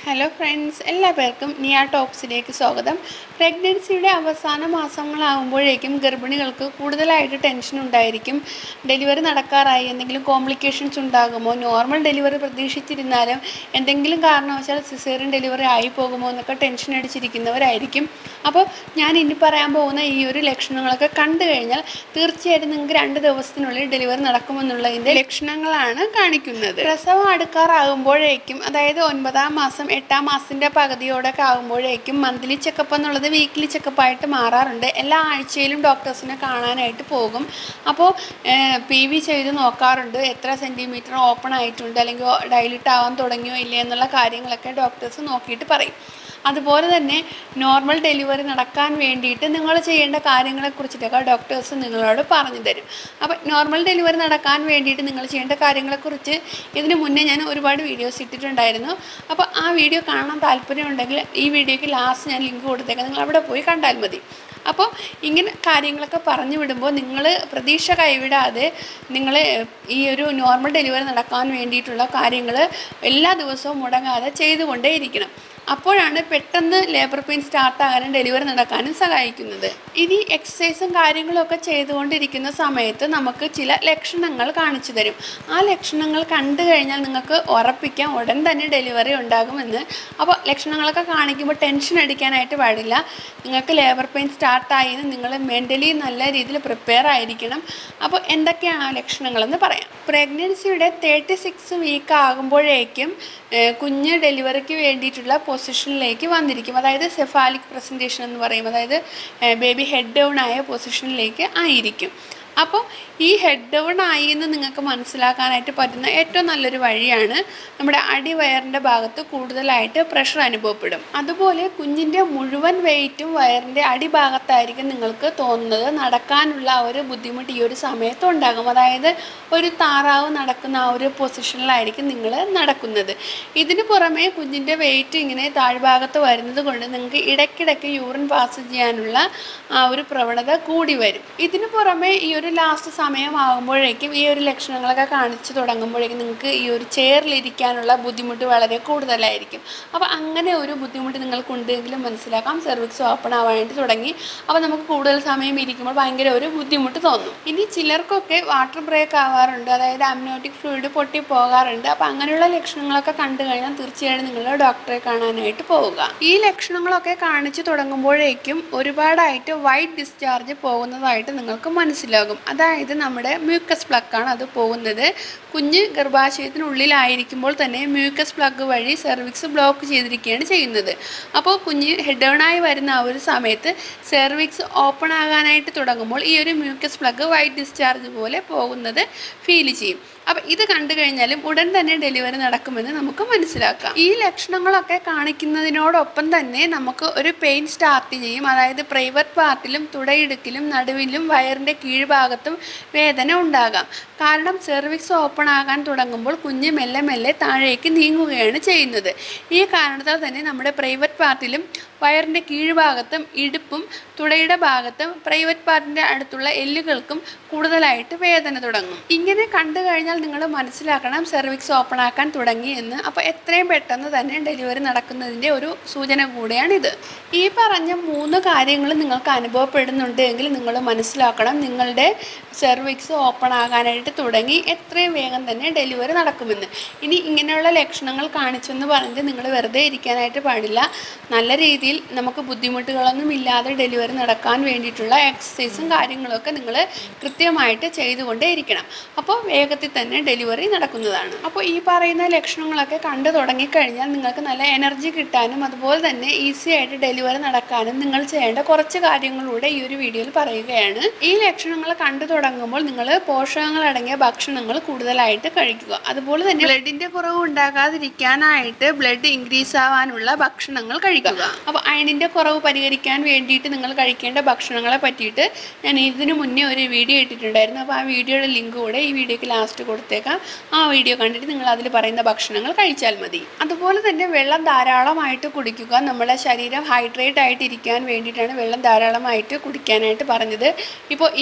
hello friends എല്ലാ പേർക്കും നിയ ടോക്സിലേക്ക് സ്വാഗതം പ്രഗ്നൻസിയുടെ അവസാന മാസങ്ങളാകുമ്പോഴേക്കും ഗർഭിണികൾക്ക് കൂടുതലായിട്ട് ടെൻഷൻ ഉണ്ടായിരിക്കും ഡെലിവറി നടക്കാറായി എന്തെങ്കിലും കോംപ്ലിക്കേഷൻസ് ഉണ്ടാകുമോ നോർമൽ ഡെലിവറി പ്രതീക്ഷിച്ചിരുന്നാലും എന്തെങ്കിലും കാരണവശാൽ സിസേറിയൻ ഡെലിവറി ആയി പോകുമോ എന്നൊക്കെ ടെൻഷൻ അടിച്ചിരിക്കുന്നവരായിരിക്കും അപ്പോൾ ഞാൻ ഇനി പറയാൻ പോകുന്ന ഈ ഒരു ലക്ഷണങ്ങളൊക്കെ കണ്ടു കഴിഞ്ഞാൽ തീർച്ചയായിട്ടും നിങ്ങൾക്ക് രണ്ട് ദിവസത്തിനുള്ളിൽ ഡെലിവറി നടക്കുമെന്നുള്ളതിൻ്റെ ലക്ഷണങ്ങളാണ് കാണിക്കുന്നത് പ്രസവം അടുക്കാറാകുമ്പോഴേക്കും അതായത് ഒൻപതാം മാസം എട്ടാം മാസത്തിൻ്റെ പകുതിയോടൊക്കെ ആകുമ്പോഴേക്കും മന്ത്ലി ചെക്കപ്പ് എന്നുള്ളത് വീക്ക്ലി ചെക്കപ്പായിട്ട് മാറാറുണ്ട് എല്ലാ ആഴ്ചയിലും ഡോക്ടേഴ്സിനെ കാണാനായിട്ട് പോകും അപ്പോൾ പി വി ചെയ്ത് നോക്കാറുണ്ട് എത്ര സെൻറ്റിമീറ്റർ ഓപ്പൺ ആയിട്ടുണ്ട് അല്ലെങ്കിൽ ഡൈലിറ്റ് ആവാൻ തുടങ്ങിയോ ഇല്ലേ എന്നുള്ള കാര്യങ്ങളൊക്കെ ഡോക്ടേഴ്സ് നോക്കിയിട്ട് പറയും അതുപോലെ തന്നെ നോർമൽ ഡെലിവറി നടക്കാൻ വേണ്ടിയിട്ട് നിങ്ങൾ ചെയ്യേണ്ട കാര്യങ്ങളെക്കുറിച്ചിട്ടൊക്കെ ഡോക്ടേഴ്സ് നിങ്ങളോട് പറഞ്ഞു തരും അപ്പോൾ നോർമൽ ഡെലിവറി നടക്കാൻ വേണ്ടിയിട്ട് നിങ്ങൾ ചെയ്യേണ്ട കാര്യങ്ങളെക്കുറിച്ച് ഇതിന് മുന്നേ ഞാൻ ഒരുപാട് വീഡിയോസ് ഇട്ടിട്ടുണ്ടായിരുന്നു അപ്പോൾ ആ വീഡിയോ കാണാൻ താല്പര്യമുണ്ടെങ്കിൽ ഈ വീഡിയോയ്ക്ക് ലാസ്റ്റ് ഞാൻ ലിങ്ക് കൊടുത്തേക്കാം നിങ്ങൾ അവിടെ പോയി കണ്ടാൽ മതി അപ്പോൾ ഇങ്ങനെ കാര്യങ്ങളൊക്കെ പറഞ്ഞു വിടുമ്പോൾ നിങ്ങൾ പ്രതീക്ഷ കൈവിടാതെ നിങ്ങൾ ഈ ഒരു നോർമൽ ഡെലിവറി നടക്കാൻ വേണ്ടിയിട്ടുള്ള കാര്യങ്ങൾ എല്ലാ ദിവസവും മുടങ്ങാതെ ചെയ്തുകൊണ്ടേയിരിക്കണം അപ്പോഴാണ് പെട്ടെന്ന് ലേബർ പെയിൻ സ്റ്റാർട്ട് ആകാനും ഡെലിവറി നടക്കാനും സഹായിക്കുന്നത് ഇനി എക്സസൈസും കാര്യങ്ങളും ഒക്കെ ചെയ്തുകൊണ്ടിരിക്കുന്ന സമയത്ത് നമുക്ക് ചില ലക്ഷണങ്ങൾ കാണിച്ചു തരും ആ ലക്ഷണങ്ങൾ കണ്ടു കഴിഞ്ഞാൽ നിങ്ങൾക്ക് ഉറപ്പിക്കാം ഉടൻ തന്നെ ഡെലിവറി ഉണ്ടാകുമെന്ന് അപ്പോൾ ലക്ഷണങ്ങളൊക്കെ കാണിക്കുമ്പോൾ ടെൻഷൻ അടിക്കാനായിട്ട് പാടില്ല നിങ്ങൾക്ക് ലേബർ പെയിൻ സ്റ്റാർട്ടായി നിങ്ങൾ മെൻ്റലി നല്ല രീതിയിൽ പ്രിപ്പയർ ആയിരിക്കണം അപ്പോൾ എന്തൊക്കെയാണ് ആ ലക്ഷണങ്ങളെന്ന് പറയാം പ്രഗ്നൻസിയുടെ തേർട്ടി സിക്സ് വീക്ക് ആകുമ്പോഴേക്കും ഏഹ്, കുഞ്ഞ് ഡെലിവറിക്ക് വേണ്ടിയിട്ടുള്ള പൊസിഷനിലേക്ക് വന്നിരിക്കും അതായത് സെഫാലിക് പ്രസൻറ്റേഷൻ എന്ന് പറയും അതായത് ബേബി ഹെഡ് ഡൗൺ ആയ പൊസിഷനിലേക്ക് ആയിരിക്കും അപ്പോൾ ഈ ഹെഡ് ഡൗൺ ആയി എന്ന് നിങ്ങൾക്ക് മനസ്സിലാക്കാനായിട്ട് പറ്റുന്ന ഏറ്റവും നല്ലൊരു വഴിയാണ് നമ്മുടെ അടിവയറിൻ്റെ ഭാഗത്ത് കൂടുതലായിട്ട് പ്രഷർ അനുഭവപ്പെടും അതുപോലെ കുഞ്ഞിൻ്റെ മുഴുവൻ വെയിറ്റും വയറിൻ്റെ അടിഭാഗത്തായിരിക്കും നിങ്ങൾക്ക് തോന്നുന്നത് നടക്കാനുള്ള ആ ഒരു ബുദ്ധിമുട്ട് ഈ ഒരു സമയത്ത് ഉണ്ടാകും അതായത് ഒരു താറാവ് നടക്കുന്ന ആ ഒരു പൊസിഷനിലായിരിക്കും നിങ്ങൾ നടക്കുന്നത് ഇതിന് പുറമെ കുഞ്ഞിൻ്റെ വെയിറ്റ് ഇങ്ങനെ താഴ്ഭാഗത്ത് വരുന്നത് കൊണ്ട് നിങ്ങൾക്ക് ഇടയ്ക്കിടയ്ക്ക് യൂറിൻ പാസ് ചെയ്യാനുള്ള ആ ഒരു പ്രവണത കൂടി വരും ഇതിന് പുറമെ ഈ ഒരു ലാസ്റ്റ് സമയമാകുമ്പോഴേക്കും ഈ ഒരു ലക്ഷണങ്ങളൊക്കെ കാണിച്ചു തുടങ്ങുമ്പോഴേക്കും നിങ്ങൾക്ക് ഈ ഒരു ചെയറിലിരിക്കാനുള്ള ബുദ്ധിമുട്ട് വളരെ കൂടുതലായിരിക്കും അപ്പോൾ അങ്ങനെ ഒരു ബുദ്ധിമുട്ട് നിങ്ങൾക്കുണ്ടെങ്കിലും മനസ്സിലാക്കാം സെർവിക്സ് ഓപ്പൺ ആവാനായിട്ട് തുടങ്ങി അപ്പോൾ നമുക്ക് കൂടുതൽ സമയം ഇരിക്കുമ്പോൾ ഭയങ്കര ഒരു ബുദ്ധിമുട്ട് തോന്നും ഇനി ചിലർക്കൊക്കെ വാട്ടർ ബ്രേക്ക് ആവാറുണ്ട് അതായത് അമ്നോട്ടിക് ഫ്ലൂയിഡ് പൊട്ടി പോകാറുണ്ട് അപ്പോൾ അങ്ങനെയുള്ള ലക്ഷണങ്ങളൊക്കെ കണ്ടു കഴിഞ്ഞാൽ തീർച്ചയായിട്ടും നിങ്ങൾ ഡോക്ടറെ കാണാനായിട്ട് പോവുക ഈ ലക്ഷണങ്ങളൊക്കെ കാണിച്ചു തുടങ്ങുമ്പോഴേക്കും ഒരുപാടായിട്ട് വൈറ്റ് ഡിസ്ചാർജ് പോകുന്നതായിട്ട് നിങ്ങൾക്ക് മനസ്സിലാകും അതായത് നമ്മുടെ മ്യൂക്കസ് പ്ലക്കാണ് അത് പോകുന്നത് കുഞ്ഞ് ഗർഭാശയത്തിനുള്ളിലായിരിക്കുമ്പോൾ തന്നെ മ്യൂക്കസ് പ്ലഗ് വഴി സെർവിക്സ് ബ്ലോക്ക് ചെയ്തിരിക്കുകയാണ് ചെയ്യുന്നത് അപ്പോൾ കുഞ്ഞ് ഹെഡ് ഡൗൺ ആയി വരുന്ന ആ ഒരു സമയത്ത് സെർവിക്സ് ഓപ്പൺ ആകാനായിട്ട് തുടങ്ങുമ്പോൾ ഈ ഒരു മ്യൂക്കസ് പ്ലഗ് വൈറ്റ് ഡിസ്ചാർജ് പോലെ പോകുന്നത് ഫീൽ ചെയ്യും അപ്പം ഇത് കണ്ടു കഴിഞ്ഞാലും ഉടൻ തന്നെ ഡെലിവറി നടക്കുമെന്ന് നമുക്ക് മനസ്സിലാക്കാം ഈ ലക്ഷണങ്ങളൊക്കെ കാണിക്കുന്നതിനോടൊപ്പം തന്നെ നമുക്ക് ഒരു പെയിൻ സ്റ്റാർട്ട് ചെയ്യും അതായത് പ്രൈവറ്റ് പാർട്ടിലും തുടയിടുക്കിലും നടുവിലും വയറിൻ്റെ കീഴ്ഭാഗത്തും വേദന ഉണ്ടാകാം കാരണം സെർവിക്സ് ഓപ്പൺ ആകാൻ തുടങ്ങുമ്പോൾ കുഞ്ഞ് മെല്ലെ മെല്ലെ താഴേക്ക് നീങ്ങുകയാണ് ചെയ്യുന്നത് ഈ കാരണത്താൽ തന്നെ നമ്മുടെ പ്രൈവറ്റ് പാർട്ടിലും വയറിൻ്റെ കീഴ്ഭാഗത്തും ഇടുപ്പും തുടയുടെ ഭാഗത്തും പ്രൈവറ്റ് പാർട്ടിൻ്റെ അടുത്തുള്ള എല്ലുകൾക്കും കൂടുതലായിട്ട് വേദന തുടങ്ങും ഇങ്ങനെ കണ്ടു കഴിഞ്ഞാൽ നിങ്ങൾ മനസ്സിലാക്കണം സെർവിക്സ് ഓപ്പൺ ആക്കാൻ തുടങ്ങി എന്ന് അപ്പോൾ എത്രയും പെട്ടെന്ന് തന്നെ ഡെലിവറി നടക്കുന്നതിൻ്റെ ഒരു സൂചന കൂടെയാണിത് ഈ പറഞ്ഞ മൂന്ന് കാര്യങ്ങൾ നിങ്ങൾക്ക് അനുഭവപ്പെടുന്നുണ്ട് എങ്കിൽ നിങ്ങൾ മനസ്സിലാക്കണം നിങ്ങളുടെ സെർവിക്സ് ഓപ്പൺ ആകാനായിട്ട് തുടങ്ങി എത്രയും വേഗം തന്നെ ഡെലിവറി നടക്കുമെന്ന് ഇനി ഇങ്ങനെയുള്ള ലക്ഷണങ്ങൾ കാണിച്ചെന്ന് പറഞ്ഞിട്ട് നിങ്ങൾ വെറുതെ ഇരിക്കാനായിട്ട് പാടില്ല നല്ല രീതിയിൽ നമുക്ക് ബുദ്ധിമുട്ടുകളൊന്നും ഇല്ലാതെ ഡെലിവറി നടക്കാൻ വേണ്ടിയിട്ടുള്ള എക്സസൈസും കാര്യങ്ങളൊക്കെ നിങ്ങൾ കൃത്യമായിട്ട് ചെയ്തുകൊണ്ടേ ഇരിക്കണം അപ്പോൾ വേഗത്തിൽ തന്നെ ഡെലിവറി നടക്കുന്നതാണ് അപ്പോൾ ഈ പറയുന്ന ലക്ഷണങ്ങളൊക്കെ കണ്ടു തുടങ്ങിക്കഴിഞ്ഞാൽ നിങ്ങൾക്ക് നല്ല എനർജി കിട്ടാനും അതുപോലെ തന്നെ ഈസി ആയിട്ട് ഡെലിവറി നടക്കാനും നിങ്ങൾ ചെയ്യേണ്ട കുറച്ച് കാര്യങ്ങളിലൂടെ ഈ ഒരു വീഡിയോയിൽ പറയുകയാണ് ഈ ലക്ഷണങ്ങൾ കണ്ടു തുടങ്ങുമ്പോൾ നിങ്ങൾ പോഷകങ്ങൾ അടങ്ങിയ ഭക്ഷണങ്ങൾ കൂടുതലായിട്ട് കഴിക്കുക അതുപോലെ തന്നെ ബ്ലഡിന്റെ കുറവ് ഉണ്ടാകാതിരിക്കാനായിട്ട് ബ്ലഡ് ഇൻക്രീസ് ആവാനുള്ള ഭക്ഷണങ്ങൾ കഴിക്കുക അപ്പോൾ അയണിന്റെ കുറവ് പരിഹരിക്കാൻ വേണ്ടിയിട്ട് നിങ്ങൾ കഴിക്കേണ്ട ഭക്ഷണങ്ങളെ പറ്റിയിട്ട് ഞാൻ ഇതിനു മുന്നേ ഒരു വീഡിയോ ഇട്ടിട്ടുണ്ടായിരുന്നു അപ്പോൾ ആ വീഡിയോയുടെ ലിങ്ക് കൂടെ ഈ വീഡിയോക്ക് ലാസ്റ്റ് കൊടുത്തേക്കാം ആ വീഡിയോ കണ്ടിട്ട് നിങ്ങൾ അതിൽ പറയുന്ന ഭക്ഷണങ്ങൾ കഴിച്ചാൽ മതി അതുപോലെ തന്നെ വെള്ളം ധാരാളമായിട്ട് കുടിക്കുക നമ്മുടെ ശരീരം ഹൈഡ്രേറ്റ് ആയിട്ട് ഇരിക്കാൻ വേണ്ടിയിട്ടാണ് വെള്ളം ധാരാളമായിട്ട് കുടിക്കാനായിട്ട് പറഞ്ഞത് ഇപ്പോൾ ഈ ലക്ഷണങ്ങൾ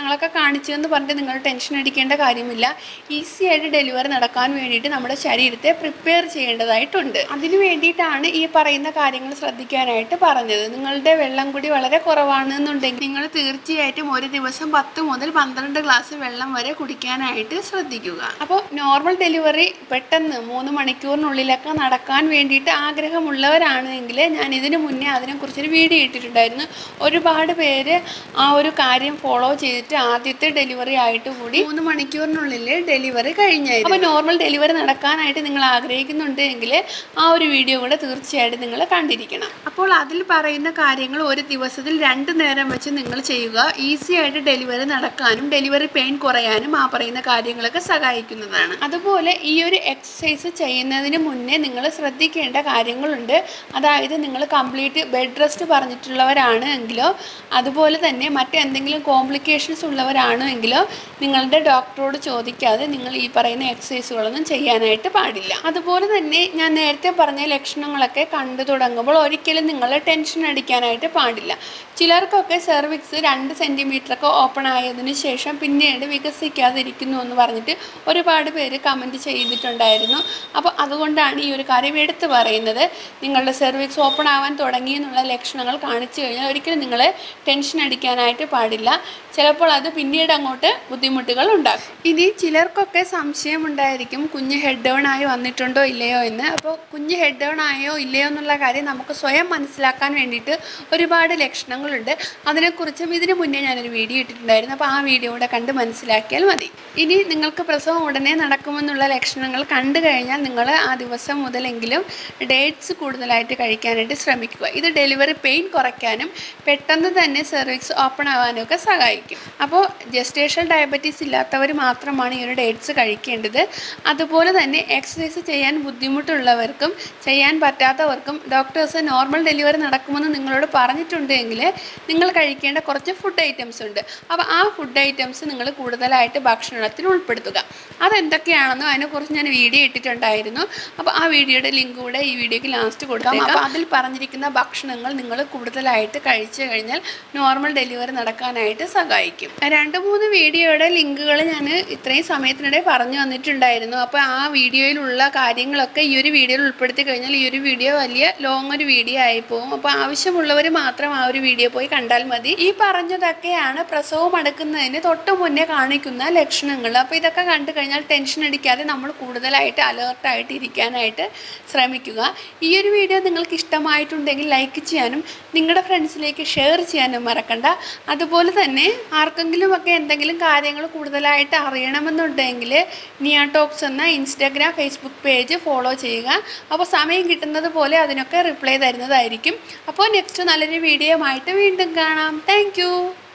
ലക്ഷണങ്ങളൊക്കെ കാണിച്ചതെന്ന് പറഞ്ഞിട്ട് നിങ്ങൾ ടെൻഷൻ അടിക്കേണ്ട കാര്യമില്ല ഈസി ആയിട്ട് ഡെലിവറി നടക്കാൻ വേണ്ടിയിട്ട് നമ്മുടെ ശരീരത്തെ പ്രിപ്പയർ ചെയ്യേണ്ടതായിട്ടുണ്ട് അതിന് വേണ്ടിയിട്ടാണ് ഈ പറയുന്ന കാര്യങ്ങൾ ശ്രദ്ധിക്കാനായിട്ട് പറഞ്ഞത് നിങ്ങളുടെ വെള്ളം കൂടി വളരെ കുറവാണെന്നുണ്ടെങ്കിൽ നിങ്ങൾ തീർച്ചയായിട്ടും ഒരു ദിവസം പത്ത് മുതൽ പന്ത്രണ്ട് ഗ്ലാസ് വെള്ളം വരെ കുടിക്കാനായിട്ട് ശ്രദ്ധിക്കുക അപ്പോൾ നോർമൽ ഡെലിവറി പെട്ടെന്ന് മൂന്ന് മണിക്കൂറിനുള്ളിലൊക്കെ നടക്കാൻ വേണ്ടിയിട്ട് ആഗ്രഹമുള്ളവരാണെങ്കിൽ ഞാൻ ഇതിനു മുന്നേ അതിനെക്കുറിച്ചൊരു വീഡിയോ ഇട്ടിട്ടുണ്ടായിരുന്നു ഒരുപാട് പേര് ആ ഒരു കാര്യം ഫോളോ ചെയ്തിട്ട് ആദ്യത്തെ ഡെലിവറി ആയിട്ട് കൂടി മൂന്ന് മണിക്കൂറിനുള്ളിൽ ഡെലിവറി കഴിഞ്ഞായിരുന്നു അപ്പോൾ നോർമൽ ഡെലിവറി നടക്കാനായിട്ട് നിങ്ങൾ ആഗ്രഹിക്കുന്നുണ്ട് എങ്കിൽ ആ ഒരു വീഡിയോ കൂടെ തീർച്ചയായിട്ടും നിങ്ങൾ കണ്ടിരിക്കണം അപ്പോൾ അതിൽ പറയുന്ന കാര്യങ്ങൾ ഒരു ദിവസത്തിൽ രണ്ട് നേരം വെച്ച് നിങ്ങൾ ചെയ്യുക ഈസി ആയിട്ട് ഡെലിവറി നടക്കാനും ഡെലിവറി പെയിൻ കുറയാനും ആ പറയുന്ന കാര്യങ്ങളൊക്കെ സഹായിക്കുന്നതാണ് അതുപോലെ ഈ ഒരു എക്സസൈസ് ചെയ്യുന്നതിന് മുന്നേ നിങ്ങൾ ശ്രദ്ധിക്കേണ്ട കാര്യങ്ങളുണ്ട് അതായത് നിങ്ങൾ കംപ്ലീറ്റ് ബെഡ് റെസ്റ്റ് പറഞ്ഞിട്ടുള്ളവരാണ് എങ്കിലോ അതുപോലെ തന്നെ മറ്റെന്തെങ്കിലും കോംപ്ലിക്കേഷൻസ് ഉള്ളവരാണ് എങ്കിലോ നിങ്ങളുടെ ഡോക്ടറോട് ചോദിക്കാതെ നിങ്ങൾ ഈ പറയുന്ന എക്സസൈസുകളൊന്നും ചെയ്യാനായിട്ട് പാടില്ല അതുപോലെ തന്നെ ഞാൻ നേരത്തെ പറഞ്ഞ ലക്ഷണങ്ങളൊക്കെ കണ്ടു തുടങ്ങുമ്പോൾ ഒരിക്കലും നിങ്ങൾ ടെൻഷൻ അടിക്കാനായിട്ട് പാടില്ല ചിലർക്കൊക്കെ സെർവിക്സ് രണ്ട് സെൻറ്റിമീറ്റർ ഒക്കെ ഓപ്പൺ ആയതിനു ശേഷം പിന്നീട് വികസിക്കാതിരിക്കുന്നു എന്ന് പറഞ്ഞിട്ട് ഒരുപാട് പേര് കമൻറ്റ് ചെയ്തിട്ടുണ്ടായിരുന്നു അപ്പോൾ അതുകൊണ്ടാണ് ഈ ഒരു കാര്യം എടുത്തു പറയുന്നത് നിങ്ങളുടെ സെർവിക്സ് ഓപ്പൺ ആവാൻ തുടങ്ങി എന്നുള്ള ലക്ഷണങ്ങൾ കാണിച്ചു കഴിഞ്ഞാൽ ഒരിക്കലും നിങ്ങൾ ടെൻഷൻ അടിക്കാനായിട്ട് പാടില്ല ചിലപ്പോൾ അത് പിന്നീട് അങ്ങോട്ട് ബുദ്ധിമുട്ടുകൾ ഉണ്ടാക്കും ഇനി ചിലർക്കൊക്കെ സംശയം ഉണ്ടായിരിക്കും കുഞ്ഞ് ഹെഡ് ഡൗൺ ആയി വന്നിട്ടുണ്ടോ ഇല്ലയോ എന്ന് അപ്പോൾ കുഞ്ഞ് ഹെഡ് ഡൗൺ ആയോ ഇല്ലയോ എന്നുള്ള കാര്യം നമുക്ക് സ്വയം മനസ്സിലാക്കാൻ വേണ്ടിയിട്ട് ഒരുപാട് ലക്ഷണങ്ങളുണ്ട് അതിനെക്കുറിച്ചും ഇതിനു മുന്നേ ഞാനൊരു വീഡിയോ ഇട്ടിട്ടുണ്ടായിരുന്നു അപ്പോൾ ആ വീഡിയോ കൂടെ കണ്ട് മനസ്സിലാക്കിയാൽ മതി ഇനി നിങ്ങൾക്ക് പ്രസവം ഉടനെ നടക്കുമെന്നുള്ള ലക്ഷണങ്ങൾ കണ്ടു കഴിഞ്ഞാൽ നിങ്ങൾ ആ ദിവസം മുതലെങ്കിലും ഡേറ്റ്സ് കൂടുതലായിട്ട് കഴിക്കാനായിട്ട് ശ്രമിക്കുക ഇത് ഡെലിവറി പെയിൻ കുറയ്ക്കാനും പെട്ടെന്ന് തന്നെ സെർവിക്സ് ഓപ്പൺ ആവാനും ഒക്കെ സഹായിക്കും അപ്പോൾ ജസ്റ്റേഷൻ ഡയബറ്റീസ് ഇല്ലാത്തവർ മാത്രമാണ് ഈ ഒരു ഡേറ്റ്സ് കഴിക്കേണ്ടത് അതുപോലെ തന്നെ എക്സസൈസ് ചെയ്യാൻ ബുദ്ധിമുട്ടുള്ളവർക്കും ചെയ്യാൻ പറ്റാത്തവർക്കും ഡോക്ടേഴ്സ് നോർമൽ ഡെലിവറി നടക്കുമെന്ന് നിങ്ങളോട് പറഞ്ഞിട്ടുണ്ട് എങ്കിൽ നിങ്ങൾ കഴിക്കേണ്ട കുറച്ച് ഫുഡ് ഐറ്റംസ് ഉണ്ട് അപ്പോൾ ആ ഫുഡ് ഐറ്റംസ് നിങ്ങൾ കൂടുതലായിട്ട് ഭക്ഷണത്തിൽ ഉൾപ്പെടുത്തുക അതെന്തൊക്കെയാണെന്നോ അതിനെക്കുറിച്ച് ഞാൻ വീഡിയോ ഇട്ടിട്ടുണ്ടായിരുന്നു അപ്പോൾ ആ വീഡിയോയുടെ ലിങ്ക് കൂടെ ഈ വീഡിയോയ്ക്ക് ലാസ്റ്റ് കൊടുക്കാം അപ്പോൾ അതിൽ പറഞ്ഞിരിക്കുന്ന ഭക്ഷണങ്ങൾ നിങ്ങൾ കൂടുതലായിട്ട് കഴിച്ചു കഴിഞ്ഞാൽ നോർമൽ ഡെലിവറി നടക്കാനായിട്ട് സഹായിക്കും രണ്ട് മൂന്ന് വീഡിയോയുടെ ലിങ്കുകൾ ഞാൻ ഇത്രയും സമയത്തിനിടെ പറഞ്ഞു വന്നിട്ടുണ്ടായിരുന്നു അപ്പോൾ ആ വീഡിയോയിലുള്ള കാര്യങ്ങളൊക്കെ ഈ ഒരു വീഡിയോയിൽ ഉൾപ്പെടുത്തി കഴിഞ്ഞാൽ ഈ ഒരു വീഡിയോ വലിയ ലോങ് ഒരു വീഡിയോ ആയി പോകും അപ്പോൾ ആവശ്യമുള്ളവർ മാത്രം ആ ഒരു വീഡിയോ പോയി കണ്ടാൽ മതി ഈ പറഞ്ഞതൊക്കെയാണ് പ്രസവം അടുക്കുന്നതിന് തൊട്ട് മുന്നേ കാണിക്കുന്ന ലക്ഷണങ്ങൾ അപ്പോൾ ഇതൊക്കെ കണ്ടു കഴിഞ്ഞാൽ ടെൻഷൻ അടിക്കാതെ നമ്മൾ കൂടുതലായിട്ട് അലേർട്ടായിട്ട് ഇരിക്കാനായിട്ട് ശ്രമിക്കുക ഈ ഒരു വീഡിയോ നിങ്ങൾക്ക് ഇഷ്ടമായിട്ടുണ്ടെങ്കിൽ ലൈക്ക് ചെയ്യാനും നിങ്ങളുടെ ഫ്രണ്ട്സിലേക്ക് ഷെയർ ചെയ്യാനും മറക്കണ്ട അതുപോലെ തന്നെ ആർക്കെങ്കിലും ഒക്കെ എന്തെങ്കിലും കാര്യങ്ങൾ കൂടുതലായിട്ട് അറിയണമെന്നുണ്ടെങ്കിൽ നിയ ടോക്സ് എന്ന ഇൻസ്റ്റാഗ്രാം ഫേസ്ബുക്ക് പേജ് ഫോളോ ചെയ്യുക അപ്പോൾ സമയം കിട്ടുന്നത് പോലെ അതിനൊക്കെ റിപ്ലൈ തരുന്നതായിരിക്കും അപ്പോൾ നെക്സ്റ്റ് നല്ലൊരു വീഡിയോ ആയിട്ട് വീണ്ടും കാണാം താങ്ക്